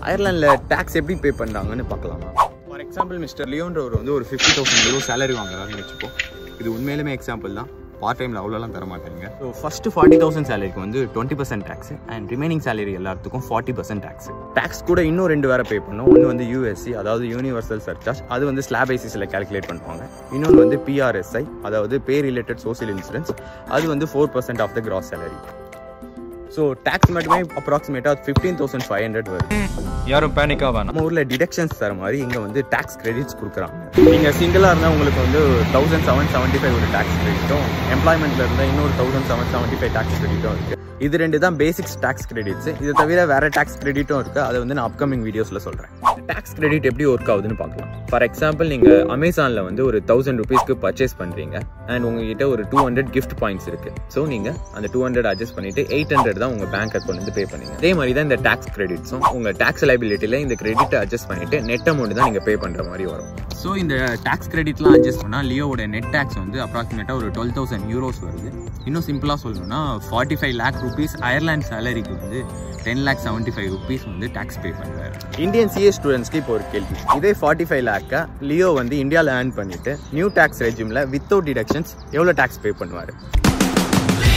அயர்லாண்டில் tax எப்படி பே பண்ணுறாங்கன்னு பார்க்கலாமா ஃபார் எக்ஸாம்பிள் மிஸ்டர் லியோன்றவர் வந்து ஒரு ஃபிஃப்டி தௌசண்ட் யூரோ சேலரி வாங்குறாருன்னு வச்சுப்போம் இது உண்மையிலுமே எக்ஸாம்பிள் தான் பார்ட் டைமில் அவ்வளோலாம் தர மாட்டாங்க ஸோ ஃபஸ்ட்டு ஃபார்ட்டி தௌசண்ட் சேலரிக்கு வந்து twenty percent tax and remaining salary எல்லாத்துக்கும் ஃபார்ட்டி பர்சன்ட் டேக்ஸ் டேக்ஸ் கூட இன்னும் ரெண்டு வேறு பே பண்ணோம் ஒன்று வந்து யூஎஸ்சி அதாவது யூனிவர்சல் சர்ச்சார்ஜ் அது வந்து ஸ்லாப் பேசிஸில் கால்குலேட் பண்ணுவாங்க இன்னொன்று வந்து பிஆர்எஸ்ஐ அதாவது பே ரிலேட்டட் சோசியல் இன்சூரன்ஸ் அது வந்து four percent of the gross salary so tax மட்டுமே அப்ராக்சிமேட்டாக ஃபிஃப்டீன் தௌசண்ட் ஃபைவ் ஹண்ட்ரட் வருது யாரும் பேனிக்காக வேணாம் நம்ம ஊரில் டிடக்ஷன்ஸ் தர மாதிரி இங்கே வந்து டேக்ஸ் கிரெடிட்ஸ் கொடுக்குறாங்க நீங்கள் சிங்கிளாக இருந்தால் உங்களுக்கு வந்து தௌசண்ட் செவன் செவன்ட்டி ஃபைவ் ஒரு டேக்ஸ் கிரெடிட்டும் எம்ப்ளாய்மெண்ட்டில் இருந்தால் இன்னொரு thousand seven seventy five tax கிரெடிட்டும் இருக்குது இது ரெண்டு தான் பேசிக்ஸ் டேக்ஸ் கிரெடிட்ஸ் இது தவிர வேறு டேக்ஸ் கிரெடிட்டும் இருக்குது அதை வந்து நான் அப்கமிங் வீடியோஸில் சொல்கிறேன் டேக்ஸ் கிரெடிட் எப்படி ஒர்க் ஆகுதுன்னு பார்க்கலாம் ஃபார் எக்ஸாம்பிள் நீங்கள் அமேசானில் வந்து ஒரு தௌசண்ட் ருபீஸ்க்கு பர்ச்சேஸ் பண்ணுறீங்க அண்ட் உங்ககிட்ட ஒரு டூ ஹண்ட்ரட் கிஃப்ட் பாயிண்ட்ஸ் இருக்குது ஸோ நீங்கள் அந்த டூ ஹண்ட்ரட் அட்ஜஸ்ட் பண்ணிவிட்டு எயிட் ஹண்ட்ரட் தான் உங்கள் பேங்க் அக்கௌண்ட் வந்து பே பண்ணீங்க அதே மாதிரி தான் இந்த டேக்ஸ் கிரெடிட்ஸும் உங்கள் டேக்ஸ் லைபிலிட்டியில் இந்த கிரெடிட்டை அட்ஜஸ்ட் பண்ணிவிட்டு நெட் அமௌண்ட் தான் நீங்கள் பே பண்ணுற மாதிரி வரும் ஸோ இந்த டேக்ஸ் கிரெடிட்லாம் அட்ஜஸ்ட் பண்ணால் லியோவோட நெட் டேக்ஸ் வந்து அப்ராக்சிமேட்டாக ஒரு டுவெல் தௌசண்ட் யூரோஸ் வருது இன்னும் சிம்பிளாக சொல்லணும்னா forty five lakh rupees Ireland சேலரிக்கு வந்து ten lakh seventy five rupees வந்து டேக்ஸ் பே பண்ணுவார் இந்தியன் சிஏ ஸ்டூடெண்ட்ஸ்க்கு இப்போ ஒரு கேள்வி இதே ஃபார்ட்டி ஃபைவ் லேக்கை லியோ வந்து இந்தியாவில் ஏர்ன் பண்ணிட்டு நியூ டேக்ஸ் ரெஜிமில் வித்தவுட் டிடக்ஷன்ஸ் எவ்வளோ டேக்ஸ் பே பண்ணுவார்